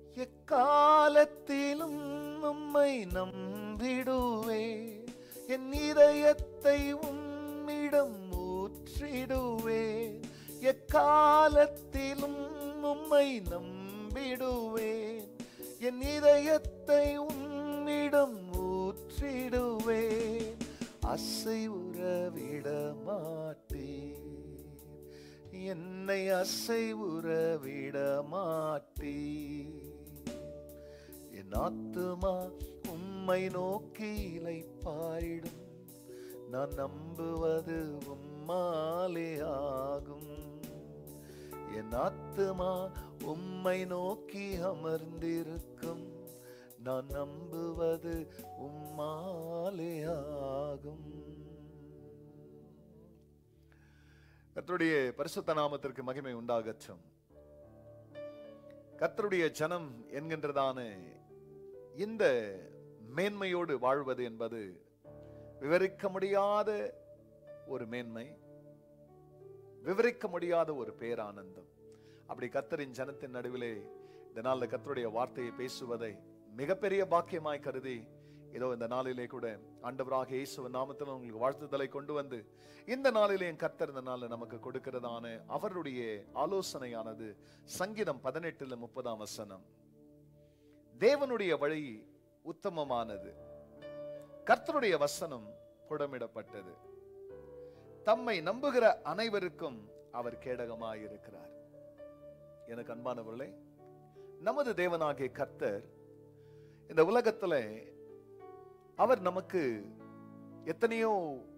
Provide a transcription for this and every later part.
எக்காலத்திலும் உம்மை நம்பிடுவே என் இதயத்தை உம்மிடம் ஊற்றிடுவே எக்காலத்திலும் உம்மை நம்பிடுவேன் என் இதயத்தை உம்மிடம் ஊற்றிடுவேன் அசைவுற விட மாட்டேன் என்னை அசைவுற விட மாட்டேன் என் ஆத்துமா உம்மை நோக்கி இளைப்பாயிடும் நான் நம்புவது உம்மாலே ஆகும் என் ஆத்துமா உம்மை நோக்கி அமர்ந்திருக்கும் நான் நம்புவது உம்மாலே ஆகும் கர்த்தருடைய பரிசுத்த நாமத்திற்கு மகிமை உண்டாகட்டும் கர்த்தருடைய ஜனம் என்கின்றதான இந்த மேன்மையோடு வாழ்வது என்பது விவரிக்க முடியாத ஒரு மேன்மை விவரிக்க முடியாத ஒரு பேரானந்தம் அப்படி கர்த்தரின் ஜனத்தின் நடுவிலே இந்த நாள்ல கர்த்தருடைய வார்த்தையை பேசுவதை மிகப்பெரிய பாக்கியமாய் கருதி இதோ இந்த நாளிலே கூட ஆண்டவராக இயேசுவின் நாமத்தில் உங்களுக்கு வாழ்த்துதலை கொண்டு வந்து இந்த நாளிலே என் கர்த்தர் இந்த நாளில் நமக்கு கொடுக்கிறதான அவருடைய ஆலோசனையானது சங்கீதம் பதினெட்டுல முப்பதாம் வசனம் தேவனுடைய வழி உத்தமமானது கர்த்தருடைய வசனம் புடமிடப்பட்டது தம்மை நம்புகிற அனைவருக்கும் அவர் கேடகமாயிருக்கிறார் எனக்கு அன்பானவர்களே நமது தேவனாகிய கர்த்தர் இந்த உலகத்துல அவர் நமக்கு எத்தனையோ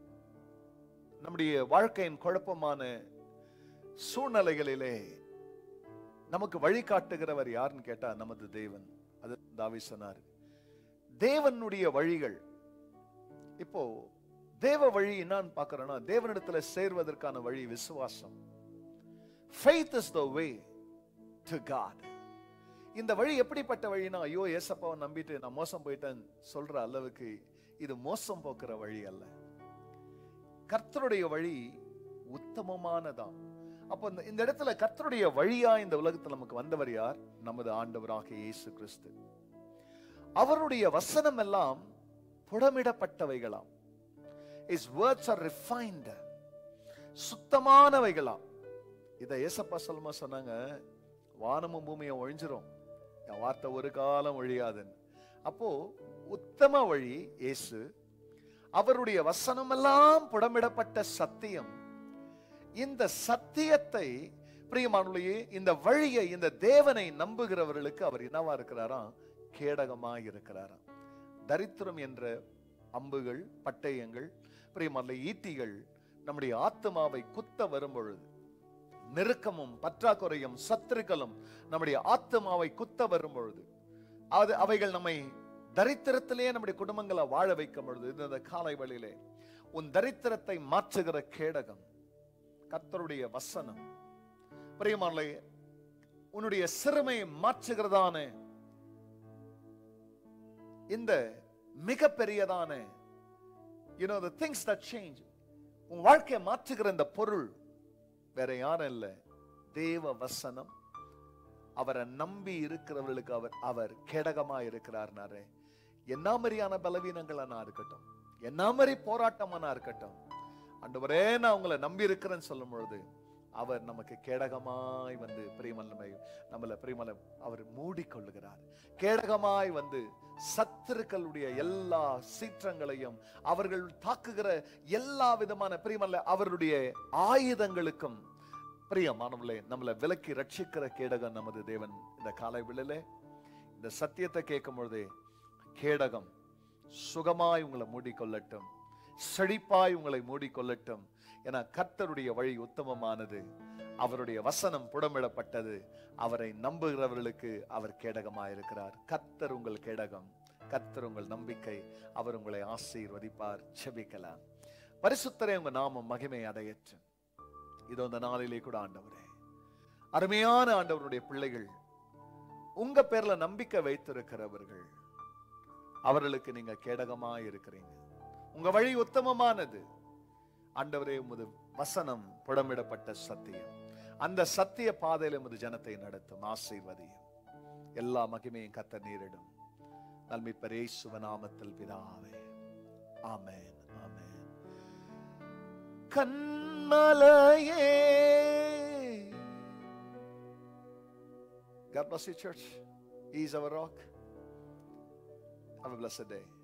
நம்முடைய வாழ்க்கையின் குழப்பமான சூழ்நிலைகளிலே நமக்கு வழிகாட்டுகிறவர் யாருன்னு கேட்டா நமது தேவன் அது தாவி சொன்னார் தேவனுடைய வழிகள் இப்போ தேவ வழி என்னன்னு பார்க்கறோம்னா தேவனிடத்துல சேர்வதற்கான வழி விசுவாசம் faith is the way to God இந்த வழி எப்படிப்பட்ட வழினா ஐயோ ஏசப்பாவை நம்பிட்டு நான் மோசம் போயிட்டேன் சொல்ற அளவுக்கு இது மோசம் போக்குற வழி அல்ல கர்த்தருடைய வழி உத்தமமானதாம் அப்போ இந்த- இந்த இடத்துல கர்த்தருடைய வழியா இந்த உலகத்துல நமக்கு வந்தவர் யார் நமது ஆண்டவராக இயேசு கிறிஸ்து அவருடைய வசனம் எல்லாம் புடமிடப்பட்டவைகளாம் இஸ் வேர்ட்ஸ் ஆர் ரிஃபைன்ட் சுத்தமானவைகளாம் இதை ஏசப்பா சொல்லுமா சொன்னாங்க வானமும் பூமியும் ஒழிஞ்சிரும் என் வார்த்தை ஒரு காலம் ஒழியாதுன்னு அப்போ உத்தம வழி இயேசு அவருடைய வசனமெல்லாம் புடமிடப்பட்ட சத்தியம் இந்த சத்தியத்தை பிரியமானுடைய இந்த வழியை இந்த தேவனை நம்புகிறவர்களுக்கு அவர் என்னவா இருக்கிறாராம் கேடகமா இருக்கிறாராம் தரித்திரம் என்ற அம்புகள் பட்டயங்கள் பிரியமான ஈட்டிகள் நம்முடைய ஆத்மாவை குத்த வரும் பொழுது நெருக்கமும் பற்றாக்குறையும் சத்துருக்களும் நம்முடைய ஆத்மாவை குத்த வரும் பொழுது அது அவைகள் நம்மை தரித்திரத்திலே நம்முடைய குடும்பங்களை வாழ வைக்கும் பொழுது இந்த இந்த காலை வழியிலே உன் தரித்திரத்தை மாற்றுகிற கேடகம் கர்த்தருடைய வசனம் பிரியமானே உன்னுடைய சிறுமையை மாற்றுகிறதான இந்த மிகப்பெரியதான you know the things that change உன் வாழ்க்கையை மாற்றுகிற இந்த பொருள் வேற யாரும் இல்ல தேவ வசனம் அவரை நம்பி இருக்கிறவர்களுக்கு அவர் அவர் கேடகமா இருக்கிறார்னாரு என்ன மாதிரியான பலவீனங்களா இருக்கட்டும் என்ன மாதிரி போராட்டமானா இருக்கட்டும் ஆண்டவரே நான் உங்களை நம்பி இருக்கிறேன்னு சொல்லும் பொழுது அவர் நமக்கு கேடகமாய் வந்து பிரியமல்லமை நம்மள பிரியமல்ல அவர் மூடிக்கொள்ளுகிறார் கேடகமாய் வந்து சத்துருக்களுடைய எல்லா சீற்றங்களையும் அவர்கள் தாக்குகிற எல்லா விதமான பிரியமல்ல அவருடைய ஆயுதங்களுக்கும் பிரியமானவர்களே நம்மளை விலக்கி ரட்சிக்கிற கேடகம் நமது தேவன் இந்த காலை விழலே இந்த சத்தியத்தை கேட்கும் பொழுதே கேடகம் சுகமாய் உங்களை மூடிக்கொள்ளட்டும் செழிப்பாய் உங்களை மூடிக்கொள்ளட்டும் என கர்த்தருடைய வழி உத்தமமானது அவருடைய வசனம் புடமிடப்பட்டது அவரை நம்புகிறவர்களுக்கு அவர் கேடகமாயிருக்கிறார் கர்த்தர் உங்கள் கேடகம் கர்த்தர் உங்கள் நம்பிக்கை அவர் உங்களை ஆசீர்வதிப்பார் செபிக்கலாம் பரிசுத்தரே உங்க நாமம் மகிமை அடையற்றும் இதோ இந்த நாளிலே கூட ஆண்டவரே அருமையான ஆண்டவருடைய பிள்ளைகள் உங்க பேர்ல நம்பிக்கை வைத்திருக்கிறவர்கள் அவர்களுக்கு நீங்க கேடகமா இருக்கிறீங்க உங்க வழி உத்தமமானது ஆண்டவரே உமது வசனம் புடமிடப்பட்ட சத்தியம் அந்த சத்திய பாதையில உமது ஜனத்தை நடத்தும் ஆசீர்வதியும் எல்லா மகிமையும் கத்த நீரிடும் நல்மீட்பர் இயேசுவ நாமத்தில் பிதாவே ஆமென் ஆமென் கண்மலையே God bless you, church. He is our rock. Have a blessed day.